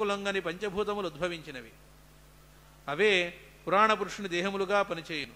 కృపకు లొంగని పంచభూతములు ఉద్భవించినవి అవే పురాణ పురుషుని దేహములుగా పనిచేయును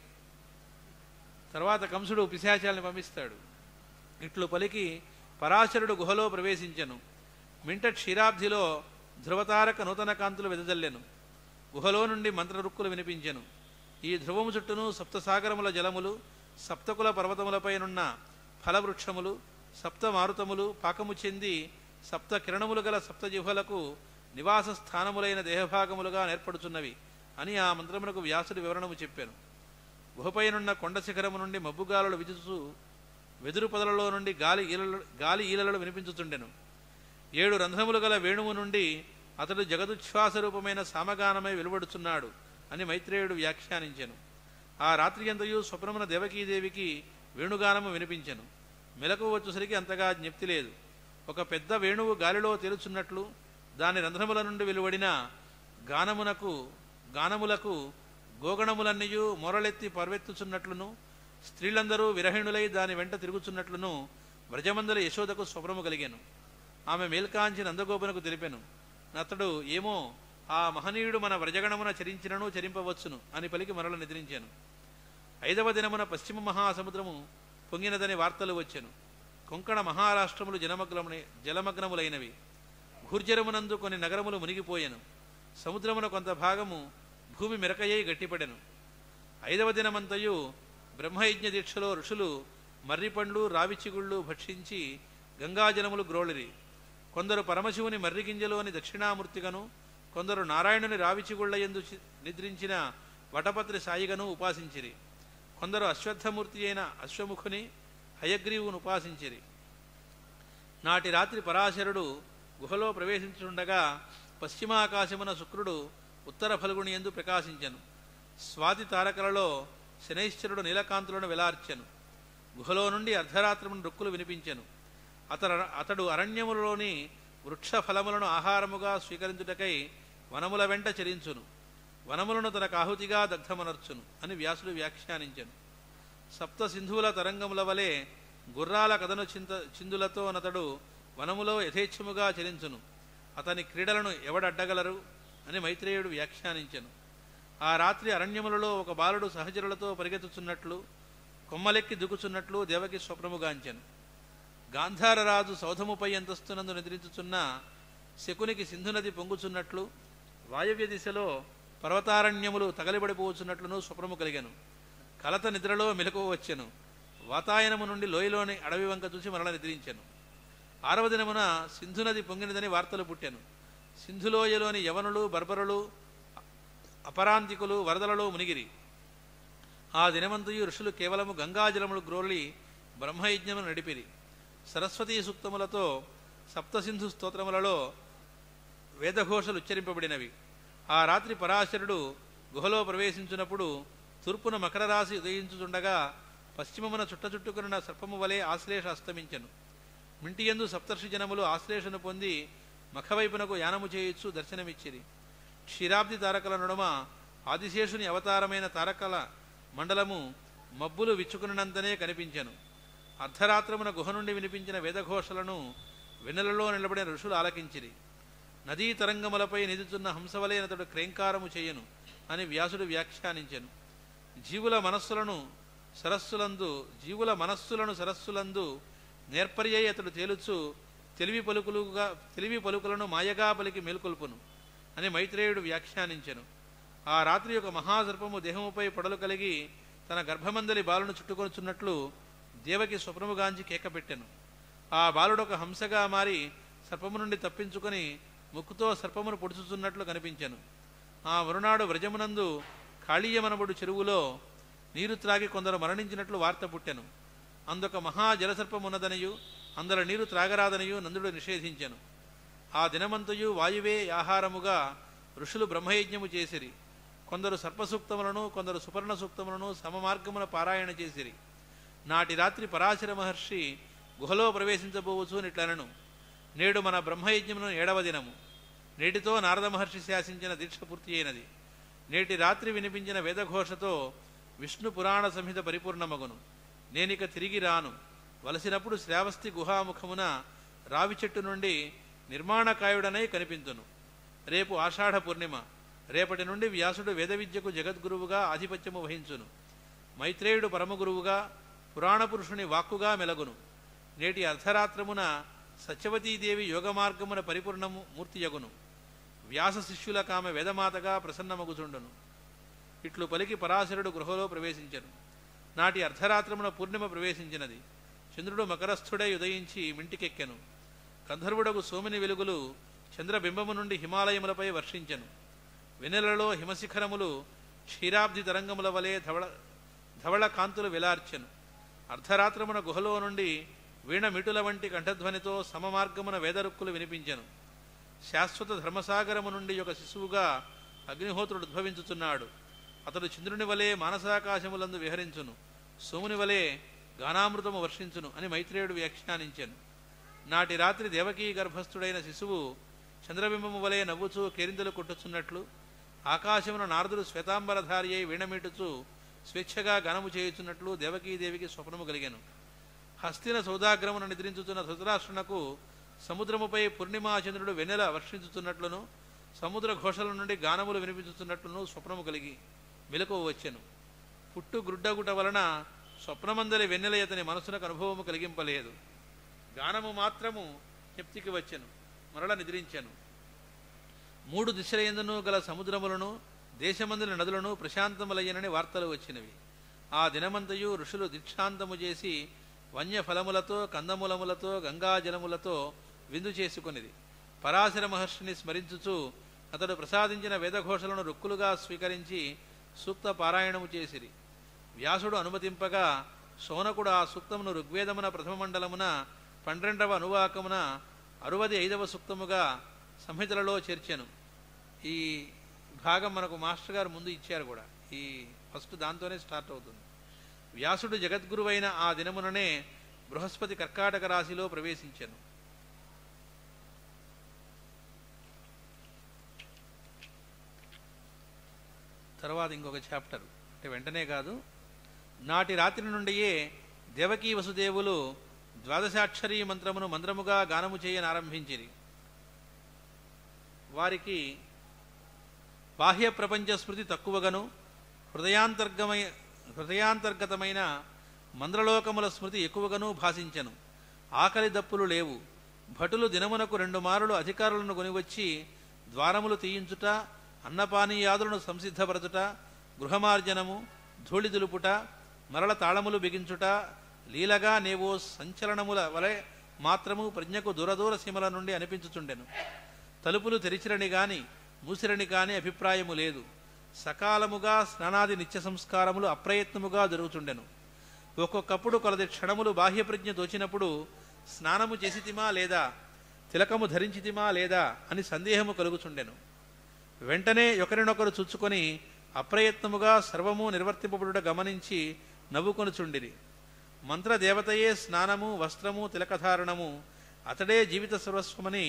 తర్వాత కంసుడు పిశాచాలని పంపిస్తాడు ఇట్లు పలికి పరాశరుడు గుహలో ప్రవేశించెను మింట క్షీరాబ్ధిలో ధ్రువతారక నూతన కాంతులు వెదజల్లెను గుహలో నుండి మంత్రరుక్కులు వినిపించెను ఈ ధ్రువము చుట్టూను సప్తసాగరముల జలములు సప్తకుల పర్వతములపైనున్న ఫలవృక్షములు సప్త మారుతములు పాకము చెంది సప్త కిరణములు గల సప్త జిహ్వలకు నివాస స్థానములైన దేహభాగములుగా నేర్పడుచున్నవి అని ఆ మంత్రమునకు వ్యాసుడు వివరణము చెప్పాను గుహపైనున్న కొండ శిఖరము నుండి మబ్బుగాలులు విదుచు వెదురు పొదలలో నుండి గాలి ఈలలు గాలి ఈలలు వినిపించుచుండెను ఏడు రంధ్రములు గల వేణువు నుండి అతడు జగదుచ్ఛ్వాస రూపమైన సామగానమై వెలువడుచున్నాడు అని మైత్రేయుడు వ్యాఖ్యానించెను ఆ రాత్రి అంతయు స్వప్నమున దేవకీదేవికి వేణుగానము వినిపించెను మెలకు వచ్చేసరికి అంతగా జ్ఞప్తి లేదు ఒక పెద్ద వేణువు గాలిలో తేలుచున్నట్లు దాని రంధ్రముల నుండి వెలువడిన గానమునకు గానములకు గోగణములన్నయూ మొరలెత్తి పర్వెత్తుచున్నట్లును స్త్రీలందరూ విరహిణులై దాని వెంట తిరుగుచున్నట్లును వ్రజమందల యశోదకు స్వప్నము కలిగాను ఆమె మేల్కాంచి నందగోపునకు తెలిపెను అతడు ఏమో ఆ మహనీయుడు మన వ్రజగణమున చరించినను చరింపవచ్చును అని పలికి మరల నిద్రించాను ఐదవ దినమున పశ్చిమ మహాసముద్రము పొంగినదని వార్తలు వచ్చెను కొంకణ మహారాష్ట్రములు జలమగ్నముని జలమగ్నములైనవి భూర్జరమునందు కొన్ని నగరములు మునిగిపోయెను సముద్రమున కొంత భాగము భూమి మెరకయ్యి గట్టిపడెను ఐదవ దినమంతయు బ్రహ్మయజ్ఞ దీక్షలో ఋషులు మర్రిపండ్లు రావిచిగుళ్ళు భక్షించి గంగాజలములు గ్రోళిరి కొందరు పరమశివుని మర్రిగింజలోని దక్షిణామూర్తిగను కొందరు నారాయణుని రావిచిగుళ్ళ ఎందు చి- నిద్రించిన వటపత్రి సాయిగను ఉపాసించిరి కొందరు అశ్వత్థమూర్తి అయిన అశ్వముఖుని హయగ్రీవును ఉపాసించిరి నాటి రాత్రి పరాశరుడు గుహలో ప్రవేశించుండగా పశ్చిమాకాశమున శుక్రుడు ఉత్తర ఫల్గుని ఎందు ప్రకాశించెను స్వాతి తారకలలో శనైశ్వరుడు నీలకాంతులను వెలార్చెను గుహలో నుండి అర్ధరాత్రమును రొక్కులు వినిపించెను అతడు అతడు అరణ్యములలోని వృక్ష ఫలములను ఆహారముగా స్వీకరించుటకై వనముల వెంట చరించును వనములను తనకు ఆహుతిగా దగ్ధమనర్చును అని వ్యాసుడు వ్యాఖ్యానించెను సప్త సింధువుల తరంగముల వలె గుర్రాల కథను చింత చిందులతో నతడు వనములో యథేచ్ఛముగా చరించును అతని క్రీడలను ఎవడడ్డగలరు అని మైత్రేయుడు వ్యాఖ్యానించెను ఆ రాత్రి అరణ్యములలో ఒక బాలుడు సహచరులతో పరిగెత్తుచున్నట్లు కొమ్మలెక్కి దుకుచున్నట్లు దేవకి స్వప్నముగాంచెను గాంధారరాజు సౌధముపై అంతస్తునందు నిద్రించుచున్న శకునికి సింధునది పొంగుచున్నట్లు వాయవ్య దిశలో పర్వతారణ్యములు తగలిబడిపోవచ్చున్నట్లును స్వప్నము కలిగెను కలత నిద్రలో మెలకువ వచ్చెను వాతాయనము నుండి లోయలోని అడవి వంక చూసి మరల నిద్రించెను ఆరవ దినమున సింధునది పొంగినదని వార్తలు పుట్టెను సింధులోయలోని యవనులు బర్బరులు అపరాంతికులు వరదలలో మునిగిరి ఆ దినమంతయు ఋషులు కేవలము గంగాజలములు గ్రోలి బ్రహ్మయజ్ఞమును నడిపిరి సరస్వతీ సూక్తములతో సప్తసింధు స్తోత్రములలో వేదఘోషలు ఉచ్చరింపబడినవి ఆ రాత్రి పరాశరుడు గుహలో ప్రవేశించినప్పుడు తూర్పున మకర రాశి ఉదయించుచుండగా పశ్చిమమున చుట్ట చుట్టుకున్న సర్పము వలె ఆశ్లేష అస్తమించెను మింటియందు సప్తర్షి జనములు ఆశ్లేషను పొంది మఖవైపునకు యానము చేయొచ్చు దర్శనమిచ్చిరి క్షీరాబ్ది తారకల నడుమ ఆదిశేషుని అవతారమైన తారకల మండలము మబ్బులు విచ్చుకున్నంతనే కనిపించెను అర్ధరాత్రమున గుహ నుండి వినిపించిన వేదఘోషలను వెన్నెలలో నిలబడిన ఋషులు ఆలకించిరి నదీ తరంగములపై నిదుచున్న హంసవలైనతడు క్రేంకారము చేయను అని వ్యాసుడు వ్యాఖ్యానించెను జీవుల మనస్సులను సరస్సులందు జీవుల మనస్సులను సరస్సులందు నేర్పర్యై అతడు తేలుచు తెలివి పలుకులుగా తెలివి పలుకులను మాయగా పలికి మేల్కొల్పును అని మైత్రేయుడు వ్యాఖ్యానించెను ఆ రాత్రి ఒక మహాసర్పము దేహముపై పొడలు కలిగి తన గర్భమందలి బాలును చుట్టుకొనుచున్నట్లు దేవకి స్వప్నముగాంచి కేకపెట్టెను ఆ బాలుడు ఒక హంసగా మారి సర్పము నుండి తప్పించుకొని ముక్కుతో సర్పమును పొడుచుచున్నట్లు కనిపించెను ఆ మరునాడు వ్రజమునందు కాళీయమనబడు చెరువులో నీరు త్రాగి కొందరు మరణించినట్లు వార్త పుట్టెను అందొక మహా జలసర్పమున్నదనియు అందర నీరు త్రాగరాదనియు నందుడు నిషేధించెను ఆ దినమంతయు వాయువే ఆహారముగా ఋషులు బ్రహ్మయజ్ఞము చేసిరి కొందరు సర్పసూక్తములను కొందరు సుపర్ణ సూక్తములను సమమార్గమున పారాయణ చేసిరి నాటి రాత్రి పరాశర మహర్షి గుహలో ప్రవేశించబోవచ్చు నిట్లనను నేడు మన బ్రహ్మయజ్ఞమును ఏడవ దినము నేటితో నారద మహర్షి శాసించిన దీక్ష పూర్తి అయినది నేటి రాత్రి వినిపించిన వేదఘోషతో విష్ణు పురాణ సంహిత పరిపూర్ణమగును నేనిక తిరిగి రాను వలసినప్పుడు శ్రావస్తి గుహాముఖమున రావి చెట్టు నుండి నిర్మాణకాయుడనై కనిపించును రేపు ఆషాఢ పూర్ణిమ రేపటి నుండి వ్యాసుడు వేద విద్యకు జగద్గురువుగా ఆధిపత్యము వహించును మైత్రేయుడు పరమగురువుగా పురాణ పురుషుని వాక్కుగా మెలగును నేటి అర్ధరాత్రమున సత్యవతీదేవి యోగమార్గమున పరిపూర్ణము మూర్తియగును వ్యాస శిష్యుల కామె వేదమాతగా ప్రసన్నమగుచుండును ఇట్లు పలికి పరాశరుడు గృహలో ప్రవేశించను నాటి అర్ధరాత్రమున పూర్ణిమ ప్రవేశించినది చంద్రుడు మకరస్థుడై ఉదయించి మింటికెక్కెను గంధర్వుడకు సోమిని వెలుగులు చంద్రబింబము నుండి హిమాలయములపై వర్షించెను వెన్నెలలో హిమశిఖరములు క్షీరాబ్ది తరంగముల వలె ధవళ ధవళ కాంతులు వెలార్చెను అర్ధరాత్రమున గుహలో నుండి వీణమిటుల వంటి కంఠధ్వనితో సమమార్గమున వేదరుక్కులు వినిపించెను శాశ్వత ధర్మసాగరము నుండి ఒక శిశువుగా అగ్నిహోత్రుడు ఉద్భవించుచున్నాడు అతడు చంద్రుని వలె మానసాకాశములందు విహరించును సోముని వలె గానామృతము వర్షించును అని మైత్రేయుడు వ్యాఖ్యానించెను నాటి రాత్రి దేవకీ గర్భస్థుడైన శిశువు చంద్రబింబము వలె నవ్వుచూ కేరింతలు కొట్టుచున్నట్లు ఆకాశమున నారదుడు శ్వేతాంబరధారి అయి వీణమీటుచూ స్వేచ్ఛగా గనము చేయుచున్నట్లు దేవకీదేవికి స్వప్నము కలిగెను హస్తిన సౌదాగ్రమున నిద్రించుతున్న ధృతరాష్ట్రునకు సముద్రముపై పూర్ణిమాచంద్రుడు వెన్నెల వర్షించుతున్నట్లును సముద్ర ఘోషల నుండి గానములు వినిపించుతున్నట్లును స్వప్నము కలిగి మెలకువ వచ్చెను పుట్టు గ్రుడ్డగుట వలన స్వప్నమందలి వెన్నెల అతని మనసునకు అనుభవము కలిగింపలేదు గానము మాత్రము జ్ఞప్తికి వచ్చెను మరల నిద్రించెను మూడు దిశలయందును గల సముద్రములను దేశమందుల నదులను ప్రశాంతములయ్యనని వార్తలు వచ్చినవి ఆ దినమంతయు ఋషులు దీక్షాంతము చేసి వన్య ఫలములతో కందమూలములతో గంగాజలములతో విందు చేసుకొనిది పరాశర మహర్షిని స్మరించుచు అతడు ప్రసాదించిన వేదఘోషలను రుక్కులుగా స్వీకరించి సూక్త పారాయణము చేసిరి వ్యాసుడు అనుమతింపగా శౌనకుడు ఆ సూక్తమును ఋగ్వేదమున ప్రథమ మండలమున పన్నెండవ అనువాకమున అరువది ఐదవ సూక్తముగా సంహితలలో చేర్చెను ఈ భాగం మనకు మాస్టర్ గారు ముందు ఇచ్చారు కూడా ఈ ఫస్ట్ దాంతోనే స్టార్ట్ అవుతుంది వ్యాసుడు జగద్గురువైన ఆ దినముననే బృహస్పతి కర్కాటక రాశిలో ప్రవేశించెను తర్వాత ఇంకొక చాప్టర్ అంటే వెంటనే కాదు నాటి రాత్రి నుండియే దేవకీ వసుదేవులు ద్వాదశాక్షరీ మంత్రమును మంత్రముగా గానము చేయని ఆరంభించిరి వారికి బాహ్య ప్రపంచ స్మృతి తక్కువగను హృదయాంతర్గమై హృదయాంతర్గతమైన మంద్రలోకముల స్మృతి ఎక్కువగాను భాషించెను ఆకలి దప్పులు లేవు భటులు దినమునకు రెండు మారులు అధికారులను కొనివచ్చి ద్వారములు తీయించుట అన్నపానీయాదులను సంసిద్ధపరచుట గృహమార్జనము ధూళి దులుపుట మరల తాళములు బిగించుట లీలగా నేవో సంచలనముల వలె మాత్రము ప్రజ్ఞకు దూరదూర సీమల నుండి అనిపించుచుండెను తలుపులు తెరిచిరని గాని మూసిరని కాని అభిప్రాయము లేదు సకాలముగా స్నానాది నిత్య సంస్కారములు అప్రయత్నముగా జరుగుచుండెను ఒక్కొక్కప్పుడు కొలది క్షణములు బాహ్య ప్రజ్ఞ దోచినప్పుడు స్నానము చేసితిమా లేదా తిలకము ధరించితిమా లేదా అని సందేహము కలుగుచుండెను వెంటనే ఒకరినొకరు చుచ్చుకొని అప్రయత్నముగా సర్వము నిర్వర్తింపబడుట గమనించి నవ్వుకొనుచుండిరి మంత్రదేవతయే స్నానము వస్త్రము తిలకధారణము అతడే జీవిత సర్వస్వమని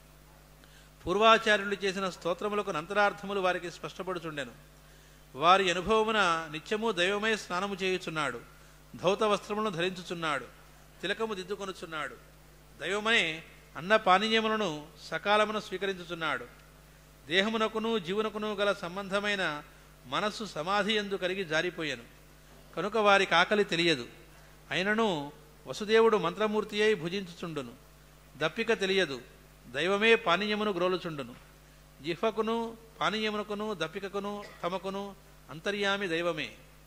పూర్వాచార్యులు చేసిన స్తోత్రములకు అంతరార్థములు వారికి స్పష్టపడుచుండెను వారి అనుభవమున నిత్యము దైవమై స్నానము చేయుచున్నాడు ధౌత వస్త్రములను ధరించుచున్నాడు తిలకము దిద్దుకొనుచున్నాడు దైవమనే అన్న పానీయములను సకాలమున స్వీకరించుచున్నాడు దేహమునకును జీవునకును గల సంబంధమైన మనస్సు సమాధి ఎందు కలిగి జారిపోయాను కనుక వారికి ఆకలి తెలియదు అయినను వసుదేవుడు మంత్రమూర్తి అయి భుజించుచుండును దప్పిక తెలియదు దైవమే పానీయమును గ్రోలుచుండును జిహ్వకును పానీయమునకును దప్పికకును తమకును అంతర్యామి దైవమే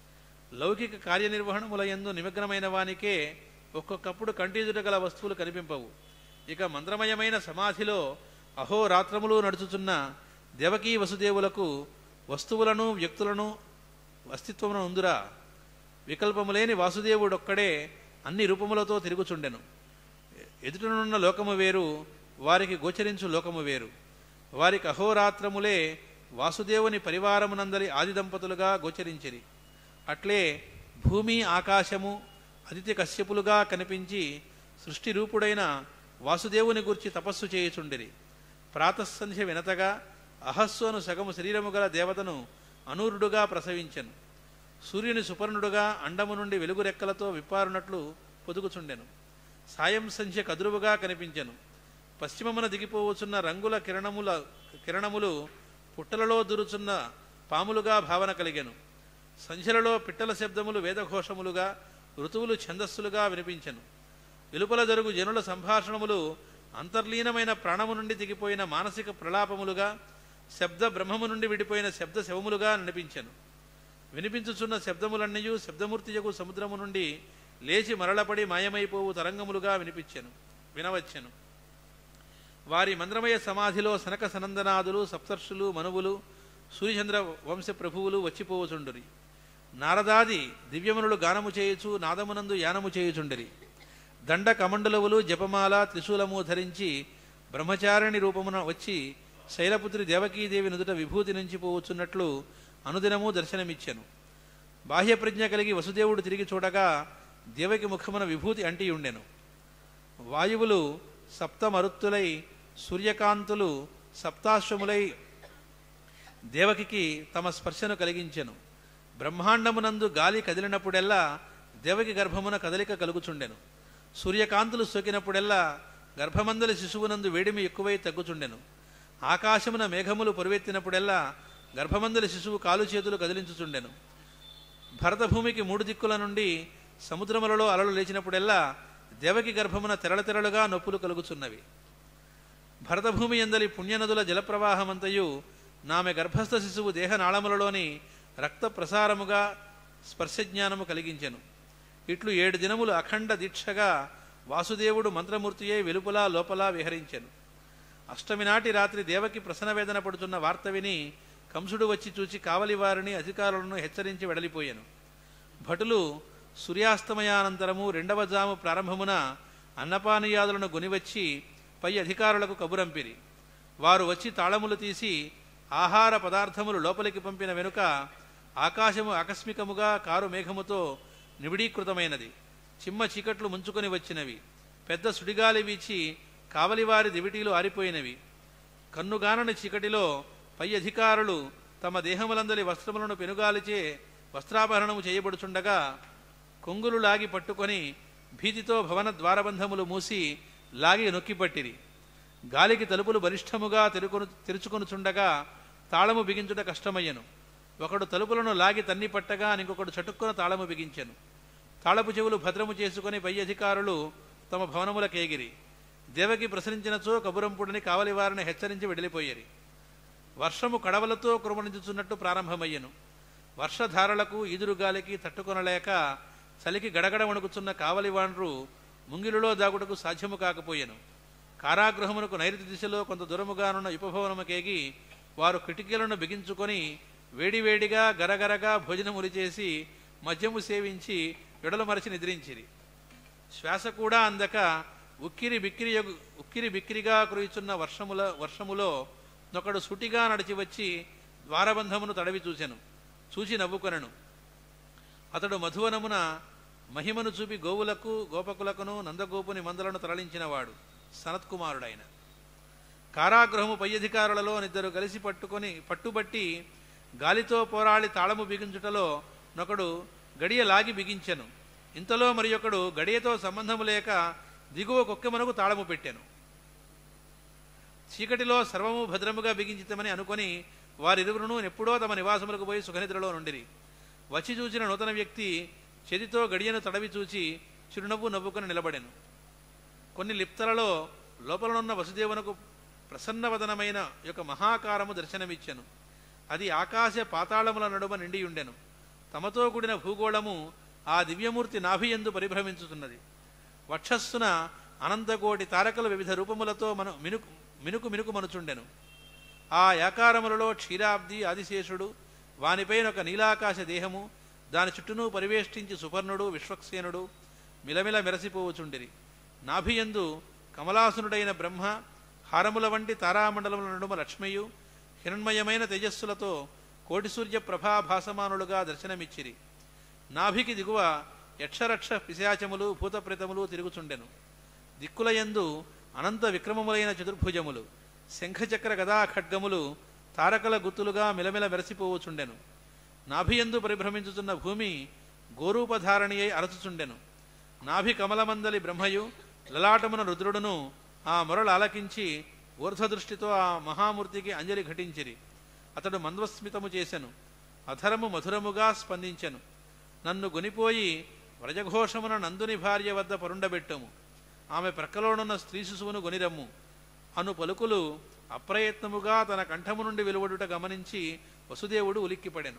లౌకిక కార్యనిర్వహణములయందు నిమగ్నమైన వానికే ఒక్కొక్కప్పుడు కంటిదుట గల వస్తువులు కనిపింపవు ఇక మంత్రమయమైన సమాధిలో అహోరాత్రములు నడుచుచున్న దేవకీ వసుదేవులకు వస్తువులను వ్యక్తులను అస్తిత్వమును ఉందురా వికల్పములేని వాసుదేవుడొక్కడే అన్ని రూపములతో తిరుగుచుండెను ఎదుటనున్న లోకము వేరు వారికి గోచరించు లోకము వేరు వారికి అహోరాత్రములే వాసుదేవుని పరివారమునందరి ఆది దంపతులుగా గోచరించిరి అట్లే భూమి ఆకాశము అతిథి కశ్యపులుగా కనిపించి సృష్టి రూపుడైన వాసుదేవుని గురించి తపస్సు చేయుచుండిరి ప్రాతస్సంధ్య వినతగా అహస్సును సగము శరీరము గల దేవతను అనూరుడుగా ప్రసవించెను సూర్యుని సుపర్ణుడుగా అండము నుండి వెలుగు రెక్కలతో విప్పారునట్లు పొదుగుచుండెను సాయం సంధ్య కదురువుగా కనిపించెను పశ్చిమమున దిగిపోవచ్చున్న రంగుల కిరణముల కిరణములు పుట్టలలో దురుచున్న పాములుగా భావన కలిగెను సంధ్యలలో పిట్టల శబ్దములు వేదఘోషములుగా ఋతువులు ఛందస్సులుగా వినిపించెను వెలుపల జరుగు జనుల సంభాషణములు అంతర్లీనమైన ప్రాణము నుండి దిగిపోయిన మానసిక ప్రలాపములుగా శబ్ద బ్రహ్మము నుండి విడిపోయిన శబ్ద శవములుగా నడిపించెను వినిపించుచున్న శబ్దములన్నయు శబ్దమూర్తియగు సముద్రము నుండి లేచి మరలపడి మాయమైపోవు తరంగములుగా వినిపించెను వినవచ్చెను వారి మంద్రమయ సమాధిలో సనక సనందనాదులు సప్తర్షులు మనువులు సూర్యచంద్ర వంశ ప్రభువులు వచ్చిపోవచుండురి నారదాది దివ్యమునులు గానము చేయుచు నాదమునందు యానము చేయుచుండిరి దండ కమండలవులు జపమాల త్రిశూలము ధరించి బ్రహ్మచారిణి రూపమున వచ్చి శైలపుత్రి దేవకీదేవి నుదుట విభూతి నుంచి పోవచ్చున్నట్లు అనుదినము దర్శనమిచ్చెను బాహ్య ప్రజ్ఞ కలిగి వసుదేవుడు తిరిగి చూడగా దేవకి ముఖమున విభూతి అంటి ఉండెను వాయువులు సప్తమరుత్తులై సూర్యకాంతులు సప్తాశ్వములై దేవకికి తమ స్పర్శను కలిగించెను బ్రహ్మాండమునందు గాలి కదిలినప్పుడెల్లా దేవకి గర్భమున కదలిక కలుగుచుండెను సూర్యకాంతులు సోకినప్పుడెల్లా గర్భమందలి శిశువునందు వేడిమి ఎక్కువై తగ్గుచుండెను ఆకాశమున మేఘములు పొరువెత్తినప్పుడెల్లా గర్భమందలి శిశువు కాలు చేతులు కదిలించుచుండెను భరతభూమికి మూడు దిక్కుల నుండి సముద్రములలో అలలు లేచినప్పుడెల్లా దేవకి గర్భమున తెరల తెరలుగా నొప్పులు కలుగుచున్నవి భరతభూమి ఎందలి పుణ్యనదుల జలప్రవాహమంతయు నామె గర్భస్థ శిశువు దేహనాళములలోని రక్త ప్రసారముగా స్పర్శజ్ఞానము కలిగించెను ఇట్లు ఏడు దినములు అఖండ దీక్షగా వాసుదేవుడు మంత్రమూర్తియే వెలుపల లోపల విహరించెను అష్టమి నాటి రాత్రి దేవకి ప్రసనవేదన పడుతున్న వార్త విని కంసుడు వచ్చి చూచి కావలి వారిని అధికారులను హెచ్చరించి వెడలిపోయాను భటులు సూర్యాస్తమయానంతరము రెండవ జాము ప్రారంభమున అన్నపానీయాదులను గొనివచ్చి పై అధికారులకు కబురంపిరి వారు వచ్చి తాళములు తీసి ఆహార పదార్థములు లోపలికి పంపిన వెనుక ఆకాశము ఆకస్మికముగా కారు మేఘముతో నిబిడీకృతమైనది చిమ్మ చీకట్లు ముంచుకొని వచ్చినవి పెద్ద సుడిగాలి వీచి కావలివారి దివిటీలు ఆరిపోయినవి కన్నుగానని చీకటిలో పై అధికారులు తమ దేహములందలి వస్త్రములను పెనుగాలిచే వస్త్రాపహరణము చేయబడుచుండగా కొంగులు లాగి పట్టుకొని భీతితో భవన ద్వారబంధములు మూసి లాగి నొక్కిపట్టిరి గాలికి తలుపులు బలిష్టముగా తెరుకొను తెరుచుకొనుచుండగా తాళము బిగించుట కష్టమయ్యను ఒకడు తలుపులను లాగి తన్ని పట్టగా ఇంకొకడు చటుక్కున తాళము బిగించెను తాళపు చెవులు భద్రము చేసుకుని పై అధికారులు తమ భవనములకేగిరి దేవకి ప్రసరించినచో కబురంపుడని కావలి వారిని హెచ్చరించి వెడలిపోయేరి వర్షము కడవలతో కురుమరించుచున్నట్టు ప్రారంభమయ్యను వర్షధారలకు ఈదురుగాలికి తట్టుకొనలేక చలికి గడగడ వణుకుచున్న కావలివాండ్రు ముంగిలులో దాగుటకు సాధ్యము కాకపోయెను కారాగృహమునకు నైరుతి దిశలో కొంత దూరముగానున్న ఉపభవనముకేగి వారు కిటికీలను బిగించుకొని వేడివేడిగా గరగరగా భోజనములు చేసి మద్యము సేవించి విడలు మరచి నిద్రించిరి శ్వాస కూడా అందక ఉక్కిరి బిక్కిరి ఉక్కిరి బిక్కిరిగా కురుచున్న వర్షముల వర్షములో నొకడు సుటిగా నడిచి వచ్చి ద్వారబంధమును తడవి చూచెను చూచి నవ్వుకొనెను అతడు మధువనమున మహిమను చూపి గోవులకు గోపకులకును నందగోపుని మందలను తరలించినవాడు సనత్కుమారుడైన కారాగృహము పై అధికారులలో నిద్దరు కలిసి పట్టుకొని పట్టుబట్టి గాలితో పోరాడి తాళము బిగించుటలో నొకడు గడియ లాగి బిగించెను ఇంతలో మరి ఒకడు గడియతో సంబంధము లేక దిగువ కొక్కెమనకు తాళము పెట్టెను చీకటిలో సర్వము భద్రముగా బిగించితమని అనుకొని వారిరువురును ఎప్పుడో తమ నివాసములకు పోయి సుఖనిద్రలో నుండిరి వచ్చి చూచిన నూతన వ్యక్తి చేతితో గడియను తడవి చూచి చిరునవ్వు నవ్వుకొని నిలబడెను కొన్ని లిప్తలలో లోపలనున్న వసుదేవునకు ప్రసన్నవదనమైన యొక్క మహాకారము దర్శనమిచ్చెను అది ఆకాశ పాతాళముల నడుమ నిండియుండెను తమతో కూడిన భూగోళము ఆ దివ్యమూర్తి నాభియందు పరిభ్రమించుతున్నది వక్షస్సున అనంతకోటి తారకలు వివిధ రూపములతో మన మినుకు మినుకు మినుకు మనుచుండెను ఆ యాకారములలో క్షీరాబ్ది ఆదిశేషుడు వానిపైన ఒక నీలాకాశ దేహము దాని చుట్టూను పరివేష్టించి సుపర్ణుడు విశ్వక్సేనుడు మిలమిల మెరసిపోవచుండిరి నాభియందు కమలాసునుడైన బ్రహ్మ హారముల వంటి తారామండలముల నడుమ లక్ష్మయు హిరణ్మయమైన తేజస్సులతో కోటి సూర్య ప్రభాభాసమానులుగా దర్శనమిచ్చిరి నాభికి దిగువ యక్షరక్ష పిశాచములు భూతప్రేతములు తిరుగుచుండెను దిక్కులయందు అనంత విక్రమములైన చతుర్భుజములు శంఖచక్ర గదా ఖడ్గములు తారకల గుత్తులుగా మిలమిల మెరసిపోవచుండెను నాభియందు పరిభ్రమించుతున్న భూమి గోరూపధారణి అయి అరచుచుండెను నాభి కమలమందలి బ్రహ్మయు లలాటమున రుద్రుడును ఆ మొరలు ఆలకించి ఊర్ధ్వదృష్టితో ఆ మహామూర్తికి అంజలి ఘటించిరి అతడు మందస్మితము చేసెను అధరము మధురముగా స్పందించెను నన్ను గొనిపోయి వ్రజఘోషమున నందుని భార్య వద్ద పరుండబెట్టుము ఆమె ప్రక్కలోనున్న స్త్రీ శిశువును గొనిరమ్ము అను పలుకులు అప్రయత్నముగా తన కంఠము నుండి వెలువడుట గమనించి వసుదేవుడు ఉలిక్కిపడెను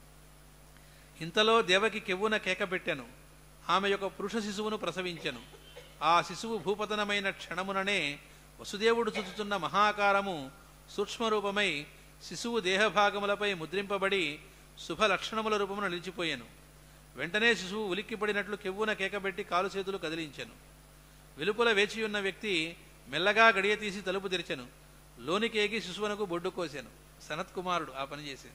ఇంతలో దేవకి కెవ్వున కేక పెట్టెను ఆమె యొక్క పురుష శిశువును ప్రసవించెను ఆ శిశువు భూపతనమైన క్షణముననే వసుదేవుడు చుచుచున్న మహాకారము సూక్ష్మరూపమై శిశువు దేహభాగములపై ముద్రింపబడి శుభ లక్షణముల రూపమున నిలిచిపోయాను వెంటనే శిశువు ఉలిక్కిపడినట్లు కెవ్వున కేకబెట్టి కాలు చేతులు కదిలించెను వెలుపల వేచియున్న వ్యక్తి మెల్లగా గడియ తీసి తలుపు తెరిచెను లోనికేగి శిశువునకు బొడ్డు కోసెను సనత్కుమారుడు ఆ పని చేసింది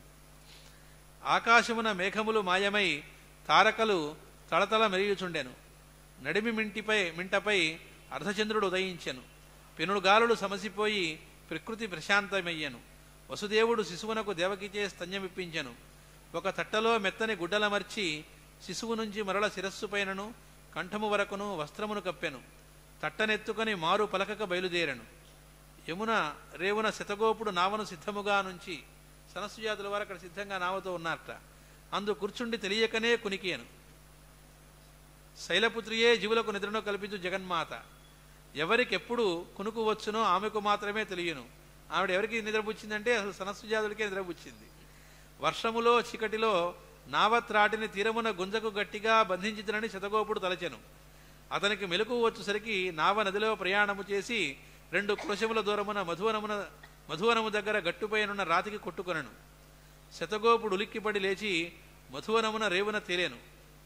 ఆకాశమున మేఘములు మాయమై తారకలు తళతళ మెరియుచుండెను నడిమి మింటిపై మింటపై అర్ధచంద్రుడు ఉదయించెను పెనుగాలులు సమసిపోయి ప్రకృతి ప్రశాంతమయ్యను వసుదేవుడు శిశువునకు దేవకిచే స్తన్యమిప్పించెను ఒక తట్టలో మెత్తని గుడ్డలమర్చి శిశువు నుంచి మరల శిరస్సుపైనను కంఠము వరకును వస్త్రమును కప్పెను తట్టనెత్తుకొని మారు పలకక బయలుదేరెను యమున రేవున శతగోపుడు నావను సిద్ధముగా నుంచి సనస్సు జాతుల వారు అక్కడ సిద్ధంగా నావతో ఉన్నారట అందు కూర్చుండి తెలియకనే కునికియను శైలపుత్రియే జీవులకు నిద్రను కల్పించు జగన్మాత ఎవరికెప్పుడు కునుకు వచ్చునో ఆమెకు మాత్రమే తెలియను ఆవిడ ఎవరికి నిద్రపుచ్చిందంటే అసలు సనస్సు జాతులకే నిద్రపుచ్చింది వర్షములో చీకటిలో నావత్రాటిని తీరమున గుంజకు గట్టిగా బంధించిదనని శతగోపుడు తలచెను అతనికి మెలకు వచ్చేసరికి నావ నదిలో ప్రయాణము చేసి రెండు కృషముల దూరమున మధువనమున మధువనము దగ్గర గట్టుపైనున్న రాతికి కొట్టుకొనను శతగోపుడు ఉలిక్కిపడి లేచి మధువనమున రేవున తేలేను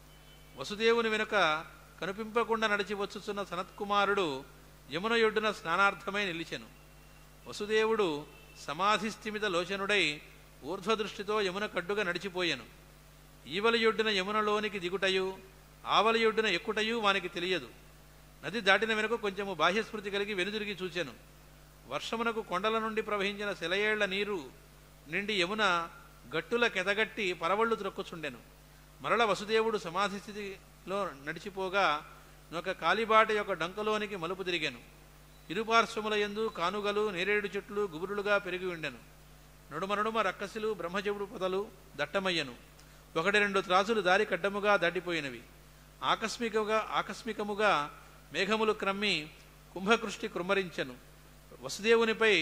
వసుదేవుని వెనుక కనిపింపకుండా నడిచి వచ్చుచున్న సనత్కుమారుడు యమున యొడ్డున స్నానార్థమై నిలిచెను వసుదేవుడు సమాధిస్థిమిత లోచనుడై ఊర్ధ్వదృష్టితో యమున కడ్డుగా నడిచిపోయెను ఈవలయొడ్డున యమునలోనికి దిగుటయు ఆవలయొడ్డున ఎక్కుటయు వానికి తెలియదు నది దాటిన వెనుక కొంచెము బాహ్యస్మృతి కలిగి వెనుదిరిగి చూచెను వర్షమునకు కొండల నుండి ప్రవహించిన సెలయేళ్ల నీరు నిండి యమున గట్టుల కెదగట్టి పరవళ్ళు త్రొక్కుచుండెను మరల వసుదేవుడు సమాధి స్థితిలో నడిచిపోగా నొక కాలిబాట యొక్క డంకలోనికి మలుపు తిరిగాను ఇరుపార్శ్వముల యందు కానుగలు నేరేడు చెట్లు గుబురులుగా పెరిగి ఉండెను నడుమనడుమ రక్కసులు బ్రహ్మజవుడు పొదలు దట్టమయ్యను ఒకటి రెండు త్రాసులు దారి కడ్డముగా దాటిపోయినవి ఆకస్మికముగా ఆకస్మికముగా మేఘములు క్రమ్మి కుంభకృష్టి కృమ్మరించెను వసుదేవునిపై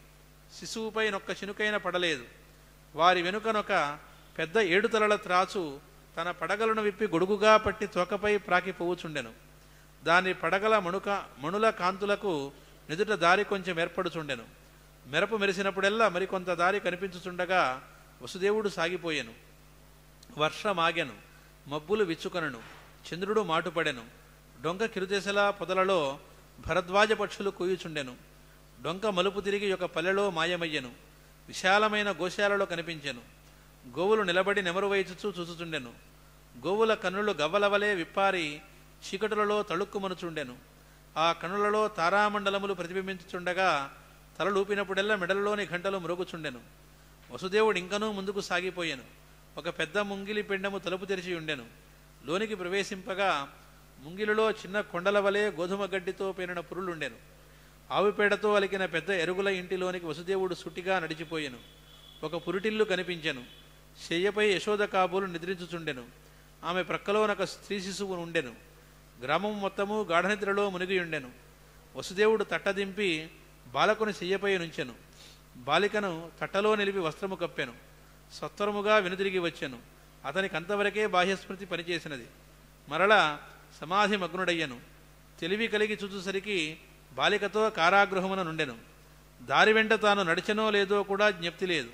శిశువుపై నొక్క చినుకైన పడలేదు వారి వెనుకనొక పెద్ద ఏడుతలల త్రాచు తన పడగలను విప్పి గొడుగుగా పట్టి తోకపై ప్రాకి పోవుచుండెను దాని పడగల మణుక మణుల కాంతులకు నిదుట దారి కొంచెం ఏర్పడుచుండెను మెరపు మెరిసినప్పుడెల్లా మరికొంత దారి కనిపించుచుండగా వసుదేవుడు సాగిపోయెను వర్షమాగెను మబ్బులు విచ్చుకొనను చంద్రుడు మాటుపడెను డొంక కిరుదెసలా పొదలలో భరద్వాజ పక్షులు కూయుచుండెను డొంక మలుపు తిరిగి ఒక పల్లెలో మాయమయ్యెను విశాలమైన గోశాలలో కనిపించెను గోవులు నిలబడి నెమరు వైచుచూ చూచుచుండెను గోవుల కన్నులు గవ్వలవలే విప్పారి చీకటులలో తళుక్కుమనుచుండెను ఆ కన్నులలో తారామండలములు ప్రతిబింబించుచుండగా తలలూపినప్పుడెల్లా మెడలలోని గంటలు మురుగుచుండెను వసుదేవుడు ఇంకనూ ముందుకు సాగిపోయెను ఒక పెద్ద ముంగిలి పిండము తలుపు తెరిచి ఉండెను లోనికి ప్రవేశింపగా ముంగిలిలో చిన్న కొండల వలె గోధుమ గడ్డితో పేనిన పురులుండెను ఆవుపేడతో అలికిన పెద్ద ఎరుగుల ఇంటిలోనికి వసుదేవుడు సుట్టిగా నడిచిపోయెను ఒక పురిటిల్లు కనిపించెను శయ్యపై యశోద కాబోలు నిద్రించుచుండెను ఆమె ప్రక్కలోనొక స్త్రీ శిశువు ఉండెను గ్రామం మొత్తము గాఢనిద్రలో మునిగి ఉండెను వసుదేవుడు తట్టదింపి బాలకుని శయ్యపై నుంచెను బాలికను తట్టలో నిలిపి వస్త్రము కప్పెను సత్వరముగా వెనుదిరిగి వచ్చెను అతనికి అంతవరకే బాహ్యస్మృతి పనిచేసినది మరలా సమాధి మగ్నుడయ్యను తెలివి కలిగి చూచుసరికి బాలికతో కారాగృహమున నుండెను దారి వెంట తాను నడిచెనో లేదో కూడా జ్ఞప్తి లేదు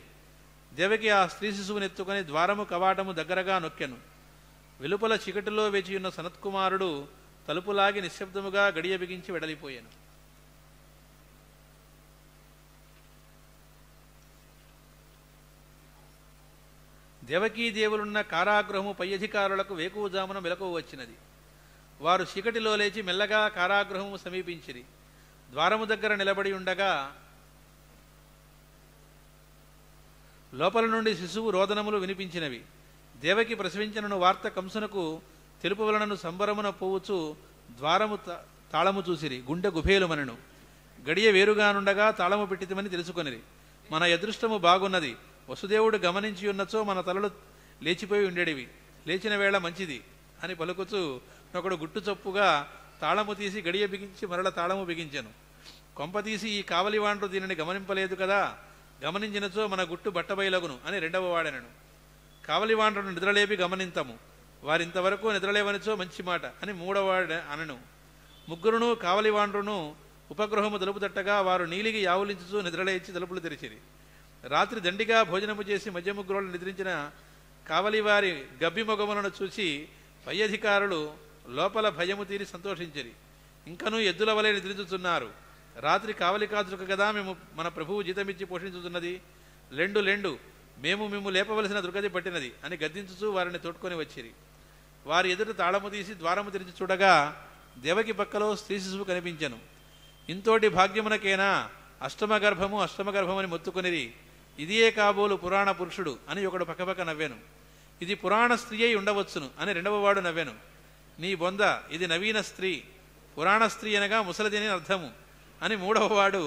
దేవకి ఆ స్త్రీ శిశువునెత్తుకొని ద్వారము కవాటము దగ్గరగా నొక్కెను వెలుపల చీకటిలో వేచియున్న సనత్కుమారుడు తలుపులాగి నిశ్శబ్దముగా గడియ బిగించి వెడలిపోయాను దేవకీదేవులున్న కారాగృహము పై అధికారులకు వేకువజామున మెలకువ వచ్చినది వారు చీకటిలో లేచి మెల్లగా కారాగృహము సమీపించిరి ద్వారము దగ్గర నిలబడి ఉండగా లోపల నుండి శిశువు రోదనములు వినిపించినవి దేవకి ప్రసవించనను వార్త కంసునకు తెలుపు వలనను సంబరమున పోవచ్చు ద్వారము త- తాళము చూసిరి గుండె గుభేలుమనను గడియ వేరుగానుండగా తాళము పెట్టితమని తెలుసుకొనిరి మన అదృష్టము బాగున్నది వసుదేవుడు గమనించి ఉన్నచో మన తలలు లేచిపోయి ఉండేటివి లేచిన వేళ మంచిది అని పలుకుతూ ఒకడు గుట్టు చొప్పుగా తాళము తీసి గడియ బిగించి మరల తాళము బిగించెను కొంప తీసి ఈ కావలివాండ్రు దీనిని గమనింపలేదు కదా గమనించినచో మన గుట్టు బట్టబయలగును అని రెండవ వాడనను కావలివాండ్రును నిద్రలేపి గమనింతము వారింతవరకు నిద్రలేవనిచో మంచి మాట అని మూడవాడ అనను ముగ్గురును కావలివాండ్రును ఉపగృహము తలుపు తట్టగా వారు నీలిగి యావులించుచూ నిద్రలేచి తలుపులు తెరిచిరి రాత్రి దండిగా భోజనము చేసి మధ్య ముగ్గురు నిద్రించిన కావలివారి గబ్బి మొగములను చూసి పై అధికారులు లోపల భయము తీరి సంతోషించిరి ఇంకనూ ఎద్దుల వలె నిద్రించుతున్నారు రాత్రి కావలి కాచుక కదా మేము మన ప్రభువు జీతమిచ్చి పోషించుతున్నది లెండు లెండు మేము మేము లేపవలసిన దుర్గతి పట్టినది అని గద్దించుచూ వారిని తోడ్కొని వచ్చిరి వారి ఎదుట తాళము తీసి ద్వారము తెరిచి చూడగా దేవకి పక్కలో స్త్రీ శిశువు కనిపించెను ఇంతోటి భాగ్యమునకేనా అష్టమ గర్భము అష్టమ గర్భమని మొత్తుకొనిరి ఇదియే కాబోలు పురాణ పురుషుడు అని ఒకడు పక్కపక్క నవ్వాను ఇది పురాణ స్త్రీ అయి ఉండవచ్చును అని రెండవ వాడు నవ్వాను నీ బొంద ఇది నవీన స్త్రీ పురాణ స్త్రీ అనగా ముసలిది అని అర్థము అని మూడవ వాడు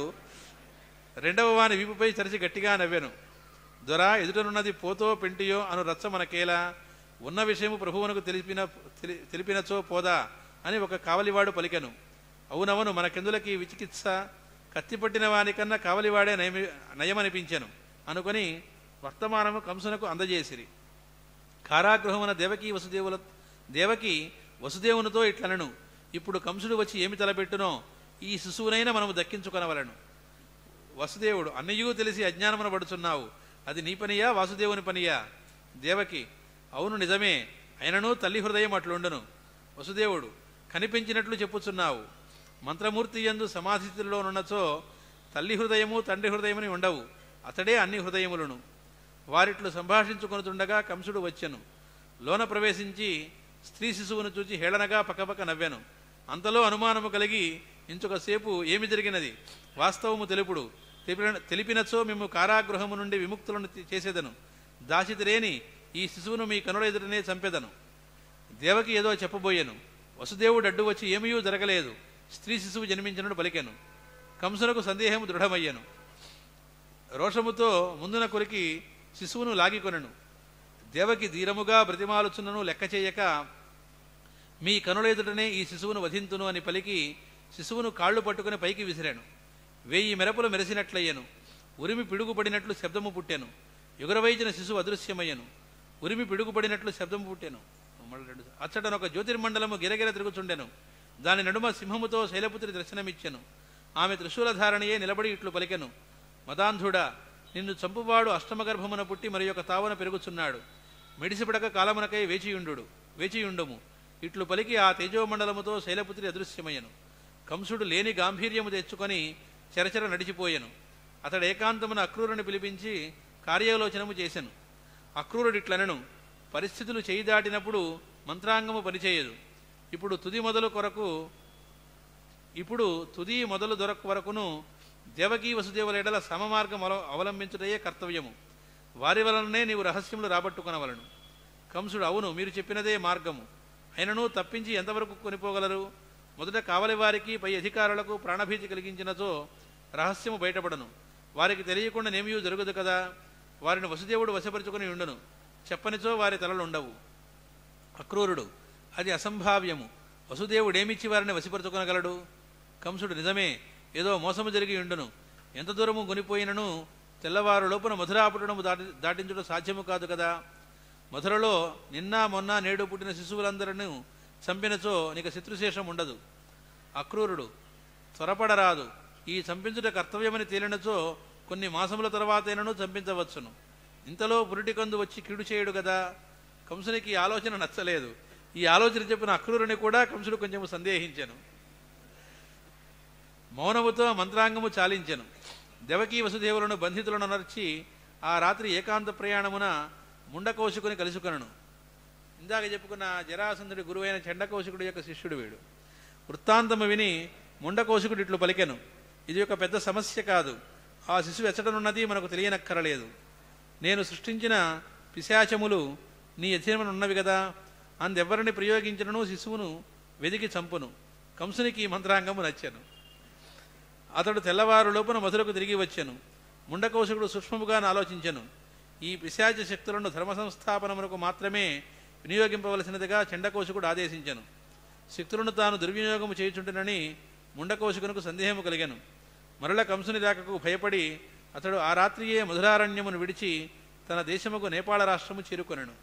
రెండవ వాని వీపుపై చరిచి గట్టిగా నవ్వాను దొర ఎదుటనున్నది పోతో పెంటియో అను రచ్చ మనకేలా ఉన్న విషయము ప్రభువునకు తెలిపిన తెలి- తెలిపినచో పోదా అని ఒక కావలివాడు పలికెను అవునవును మనకెందులకి విచికిత్స కత్తిపట్టిన వానికన్నా కావలివాడే నయమి నయమనిపించెను అనుకొని వర్తమానము కంసునకు అందజేసిరి కారాగృహమున దేవకి వసుదేవుల దేవకి వసుదేవునితో ఇట్లనను ఇప్పుడు కంసుడు వచ్చి ఏమి తలపెట్టునో ఈ శిశువునైనా మనము దక్కించుకొనవలను వసుదేవుడు అన్నయ్యూ తెలిసి అజ్ఞానమున పడుచున్నావు అది నీ పనియా వాసుదేవుని పనియా దేవకి అవును నిజమే అయినను తల్లి హృదయం అట్లుండును వసుదేవుడు కనిపించినట్లు చెప్పుచున్నావు మంత్రమూర్తి యందు సమాధితుల్లోనున్నచో తల్లి హృదయము తండ్రి హృదయమని ఉండవు అతడే అన్ని హృదయములను వారిట్లు సంభాషించుకొనుతుండగా కంసుడు వచ్చెను లోన ప్రవేశించి స్త్రీ శిశువును చూచి హేళనగా పక్కపక్క నవ్వెను అంతలో అనుమానము కలిగి ఇంచుకసేపు ఏమి జరిగినది వాస్తవము తెలుపుడు తెలిపిన- తెలిపినచో మేము కారాగృహము నుండి విముక్తులను తి- చేసేదను దాచితిరేని ఈ శిశువును మీ కనుల ఎదుటనే చంపెదను దేవకి ఏదో చెప్పబోయెను వసుదేవుడు అడ్డు వచ్చి ఏమీ జరగలేదు స్త్రీ శిశువు జన్మించినట్టు పలికెను కంసునకు సందేహము దృఢమయ్యను రోషముతో ముందున కొరికి శిశువును లాగికొనెను దేవకి ధీరముగా బ్రతిమాలుచున్నను లెక్క చేయక మీ కనుల ఎదుటనే ఈ శిశువును వధింతును అని పలికి శిశువును కాళ్ళు పట్టుకుని పైకి విసిరాను వేయి మెరపులు మెరిసినట్లయ్యను ఉరిమి పిడుగుపడినట్లు శబ్దము పుట్టెను ఎగురవైచిన శిశువు అదృశ్యమయ్యను ఉరిమి పిడుగుపడినట్లు శబ్దము పుట్టెను మళ్ళీ రెండు సార్లు. అచ్చటన ఒక జ్యోతిర్మండలము గిరగిర తిరుగుచుండెను దాని నడుమ సింహముతో శైలపుత్రి దర్శనమిచ్చెను ఆమె త్రిశూలధారణయే నిలబడి ఇట్లు పలికెను మదాంధుడా నిన్ను చంపువాడు అష్టమగర్భమున పుట్టి మరి ఒక తావున పెరుగుచున్నాడు మెడిసిపడక కాలమునకై వేచియుండు వేచియుండుము ఇట్లు పలికి ఆ తేజోమండలముతో శైలపుత్రి అదృశ్యమయ్యను కంసుడు లేని గాంభీర్యము తెచ్చుకొని చెరచెర నడిచిపోయెను అతడు ఏకాంతమున అక్రూరుని పిలిపించి కార్యాలోచనము చేసెను అక్రూరుడిట్లనను పరిస్థితులు చేయి దాటినప్పుడు మంత్రాంగము పనిచేయదు ఇప్పుడు తుది మొదలు కొరకు ఇప్పుడు తుది మొదలు దొరక వరకును దేవకీ వసుదేవుల సమమార్గం అవ- అవలంబించుటయే కర్తవ్యము వారి వలననే నీవు రహస్యములు రాబట్టుకొనవలను కంసుడు అవును మీరు చెప్పినదే మార్గము అయినను తప్పించి ఎంతవరకు కొనిపోగలరు మొదట కావలి వారికి పై అధికారులకు ప్రాణభీతి కలిగించినచో రహస్యము బయటపడను వారికి తెలియకుండా నేమియూ జరగదు కదా వారిని వసుదేవుడు వశపరుచుకుని ఉండును చెప్పనిచో వారి తలలు ఉండవు అక్రూరుడు అది అసంభావ్యము వసుదేవుడేమిచ్చి వారిని వశపరుచుకొనగలడు కంసుడు నిజమే ఏదో మోసము జరిగి ఉండును ఎంత దూరము కొనిపోయినను తెల్లవారు లోపున మధురాపుటము దాటి దాటించడం సాధ్యము కాదు కదా మధురలో నిన్న మొన్న నేడు పుట్టిన శిశువులందరినీ చంపినచో నీకు శత్రుశేషం ఉండదు అక్రూరుడు త్వరపడరాదు ఈ చంపించుట కర్తవ్యమని తేలినచో కొన్ని మాసముల తర్వాతైనను చంపించవచ్చును ఇంతలో పురిటికందు వచ్చి కీడు చేయుడు కదా కంసునికి ఈ ఆలోచన నచ్చలేదు ఈ ఆలోచన చెప్పిన అక్రూరుని కూడా కంసుడు కొంచెం సందేహించెను మౌనముతో మంత్రాంగము చాలించెను దేవకీ వసుదేవులను బంధితులను నర్చి ఆ రాత్రి ఏకాంత ప్రయాణమున ముండకౌశికుని కలుసుకొనను ఇందాక చెప్పుకున్న జరాసంధుడి గురువైన చండకౌశికుడి యొక్క శిష్యుడు వీడు వృత్తాంతము విని ముండకౌశికుడు ఇట్లు పలికెను ఇది ఒక పెద్ద సమస్య కాదు ఆ శిశువు ఎచ్చటనున్నది మనకు తెలియనక్కరలేదు నేను సృష్టించిన పిశాచములు నీ ఉన్నవి కదా అందెవ్వరిని ప్రయోగించినను శిశువును వెదికి చంపును కంసునికి ఈ మంత్రాంగము నచ్చెను అతడు తెల్లవారు లోపున మధురకు తిరిగి వచ్చెను ముండకౌశకుడు సూక్ష్మముగా ఆలోచించెను ఈ పిశాచ శక్తులను ధర్మ సంస్థాపనమునకు మాత్రమే వినియోగింపవలసినదిగా చండకౌశకుడు ఆదేశించెను శక్తులను తాను దుర్వినియోగము చేయుచుంటునని ముండకౌశకునకు సందేహము కలిగెను మరల కంసుని రాకకు భయపడి అతడు ఆ రాత్రియే మధురారణ్యమును విడిచి తన దేశముకు నేపాళ రాష్ట్రము చేరుకొనెను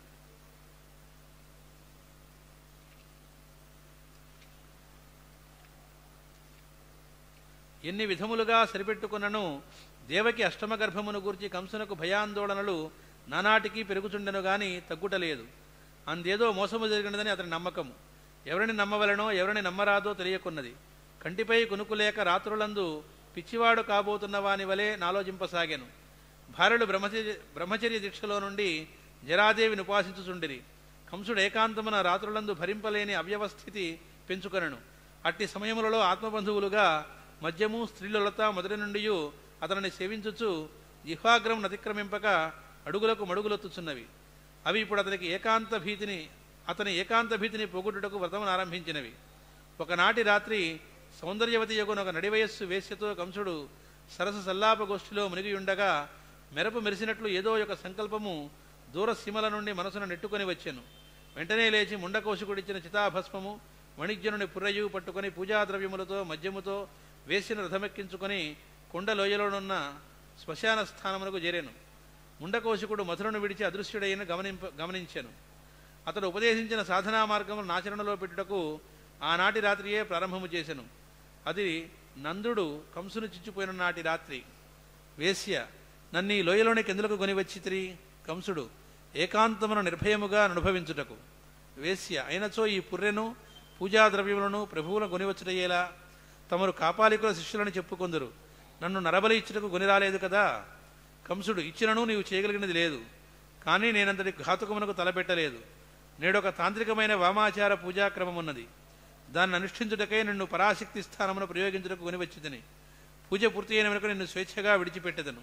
ఎన్ని విధములుగా సరిపెట్టుకున్నను దేవకి అష్టమ గర్భమును గూర్చి కంసునకు భయాందోళనలు నానాటికి పెరుగుచుండెను గాని తగ్గుటలేదు అందేదో మోసము జరిగినదని అతని నమ్మకము ఎవరిని నమ్మవలనో ఎవరిని నమ్మరాదో తెలియకున్నది కంటిపై కునుకులేక రాత్రులందు పిచ్చివాడు కాబోతున్న వాని వలె నాలోచింపసాగాను భార్యలు బ్రహ్మచర్య బ్రహ్మచర్య దీక్షలో నుండి జరాదేవిని ఉపాసించుచుండిరి కంసుడు ఏకాంతమున రాత్రులందు భరింపలేని అవ్యవస్థితి పెంచుకొనను అట్టి సమయములలో ఆత్మబంధువులుగా మద్యము స్త్రీలత మొదటి నుండి అతనిని సేవించుచు జిహ్వాగ్రం అతిక్రమింపక అడుగులకు మడుగులొత్తుచున్నవి అవి ఇప్పుడు అతనికి ఏకాంత భీతిని అతని ఏకాంత భీతిని పోగొట్టుటకు వ్రతమును ఆరంభించినవి ఒకనాటి రాత్రి సౌందర్యవతి యొగున ఒక నడివయస్సు వేశ్యతో కంసుడు సరస సల్లాప గోష్ఠిలో మునిగియుండగా మెరపు మెరిసినట్లు ఏదో ఒక సంకల్పము దూర సీమల నుండి మనసును నెట్టుకొని వచ్చెను వెంటనే లేచి ముండకోశకుడిచ్చిన చితాభస్మము వణిజ్యనుని పుర్రయు పట్టుకొని పూజా ద్రవ్యములతో మద్యముతో వేసిన రథమెక్కించుకొని కొండ లోయలోనున్న శ్మశాన స్థానమునకు చేరాను ముండకోశకుడు మధురను విడిచి అదృశ్యుడైన గమనింప గమనించాను అతడు ఉపదేశించిన సాధనా మార్గమును ఆచరణలో పెట్టుటకు ఆనాటి రాత్రియే ప్రారంభము చేశాను అది నందుడు కంసును చిచ్చిపోయిన నాటి రాత్రి వేశ్య నన్ను ఈ లోయలోనికి ఎందులకు కొనివచ్చితిరి కంసుడు ఏకాంతమును నిర్భయముగా అనుభవించుటకు వేశ్య అయినచో ఈ పుర్రెను పూజా ద్రవ్యములను ప్రభువుల కొనివచ్చుటయ్యేలా తమరు కాపాలికుల శిష్యులను చెప్పుకొందరు నన్ను నరబలి ఇచ్చుటకు కొని రాలేదు కదా కంసుడు ఇచ్చినను నీవు చేయగలిగినది లేదు కానీ నేనంతటి ఘాతుకమునకు తలపెట్టలేదు నేడొక తాంత్రికమైన వామాచార పూజాక్రమం ఉన్నది దాన్ని అనుష్ఠించుటకై నిన్ను పరాశక్తి స్థానమును ప్రయోగించుటకు కొనివచ్చిదని పూజ పూర్తి అయిన వెనుక నిన్ను స్వేచ్ఛగా విడిచిపెట్టెదను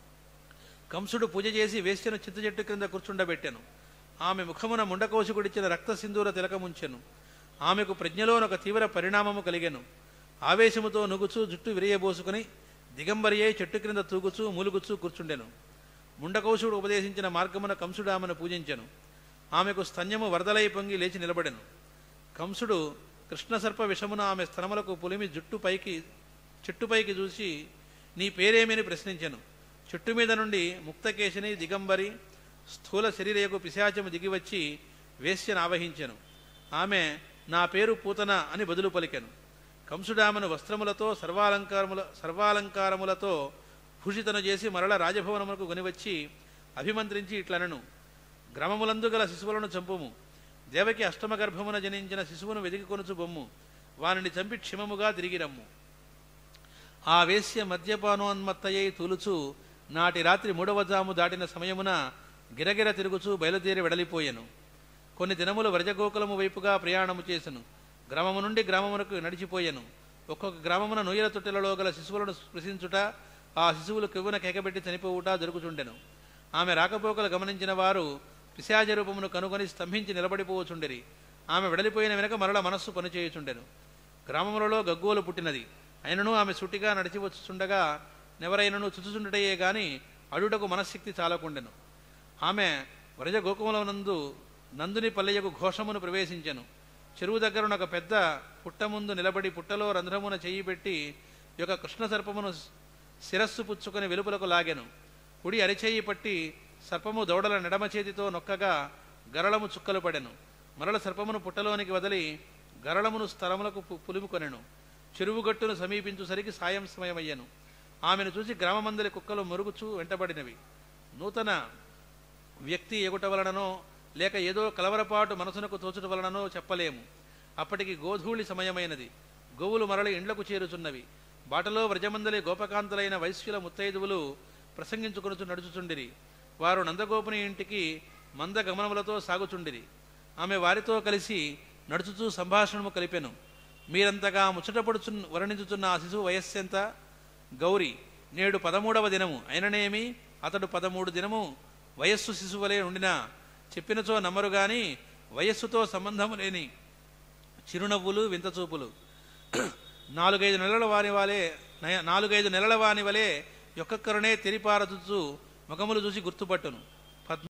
కంసుడు పూజ చేసి వేశ్యను చింత చెట్టు క్రింద కూర్చుండబెట్టెను ఆమె ముఖమున ముండకోశకుడిచ్చిన రక్త సింధూర తిలకముంచెను ఆమెకు ప్రజ్ఞలోనొక తీవ్ర పరిణామము కలిగెను ఆవేశముతో నుగుచూ జుట్టు విరియబోసుకుని దిగంబరియై చెట్టు క్రింద తూగుచూ మూలుగుచూ కూర్చుండెను ముండకౌశుడు ఉపదేశించిన మార్గమున కంసుడు ఆమెను పూజించెను ఆమెకు స్తన్యము వరదలై పొంగి లేచి నిలబడెను కంసుడు కృష్ణసర్ప విషమున ఆమె స్తనములకు పులిమి జుట్టు పైకి చెట్టుపైకి చూసి నీ పేరేమని ప్రశ్నించెను చెట్టు మీద నుండి ముక్తకేశిని దిగంబరి స్థూల శరీరయకు పిశాచము దిగివచ్చి వేశ్యను ఆవహించెను ఆమె నా పేరు పూతన అని బదులు పలికెను కంసుడామెను వస్త్రములతో సర్వాలంకారముల సర్వాలంకారములతో భూషితను చేసి మరల రాజభవనమునకు కొనివచ్చి అభిమంత్రించి ఇట్లనను గ్రామములందు గల శిశువులను చంపుము దేవకి అష్టమ గర్భమున జనించిన శిశువును వెదికి కొనుచు బొమ్ము వానిని చంపి క్షిమముగా తిరిగి రమ్ము ఆ వేశ్య మద్యపానోన్మత్తయ్యై తూలుచు నాటి రాత్రి మూడవ జాము దాటిన సమయమున గిరగిర తిరుగుచూ బయలుదేరి వెడలిపోయెను కొన్ని దినములు వ్రజగోకులము వైపుగా ప్రయాణము చేసెను గ్రామము నుండి గ్రామమునకు నడిచిపోయెను ఒక్కొక్క గ్రామమున నొయ్యల తొట్టెలలో గల శిశువులను స్పృశించుట ఆ శిశువులు కెవ్వున కేకబెట్టి చనిపోవుట జరుగుచుండెను ఆమె రాకపోకలు గమనించిన వారు పిశాచ రూపమును కనుగొని స్తంభించి నిలబడిపోవచుండిరి ఆమె వెడలిపోయిన వెనక మరల మనస్సు పనిచేయుచుండెను గ్రామములలో గగ్గోలు పుట్టినది అయినను ఆమె సుటిగా నడిచి వచ్చుచుండగా నెవరైనను చుచుచుండటయే గాని అడుటకు మనశ్శక్తి చాలకుండెను ఆమె వ్రజ గోకులమునందు నందుని పల్లెయకు ఘోషమును ప్రవేశించెను చెరువు దగ్గర ఒక పెద్ద పుట్ట ముందు నిలబడి పుట్టలో రంధ్రమున చెయ్యి పెట్టి ఈ యొక్క కృష్ణ సర్పమును శిరస్సు పుచ్చుకొని వెలుపలకు లాగెను కుడి అరిచేయి పట్టి సర్పము దౌడల నెడమ చేతితో నొక్కగా గరళము చుక్కలు పడెను మరల సర్పమును పుట్టలోనికి వదిలి గరళమును స్థలములకు పు- పులుముకొనెను చెరువు గట్టును సమీపించుసరికి సాయం సమయమయ్యను ఆమెను చూసి గ్రామమందలి కుక్కలు మురుగుచూ వెంటబడినవి నూతన వ్యక్తి ఎగుట వలననో లేక ఏదో కలవరపాటు మనసునకు తోచుట వలననో చెప్పలేము అప్పటికి గోధూళి సమయమైనది గోవులు మరలి ఇండ్లకు చేరుచున్నవి బాటలో వ్రజమందలి గోపకాంతులైన వైశ్యుల ముత్తైదువులు ప్రసంగించుకొనుచు నడుచుచుండిరి వారు నందగోపుని ఇంటికి మంద గమనములతో సాగుచుండిరి ఆమె వారితో కలిసి నడుచుచూ సంభాషణము కలిపెను మీరంతగా ముచ్చటపడుచు వర్ణించుచున్న ఆ శిశువు వయస్సెంత గౌరి నేడు పదమూడవ దినము అయిననేమి అతడు పదమూడు దినము వయస్సు శిశువలే ఉండినా చెప్పినచో నమ్మరు గాని వయస్సుతో సంబంధము లేని చిరునవ్వులు వింతచూపులు నాలుగైదు నెలల వారి వాలే నయ- నాలుగైదు నెలల వాని వలె ఒక్కొక్కరునే తెరిపారదుచు ముఖములు చూసి గుర్తుపట్టును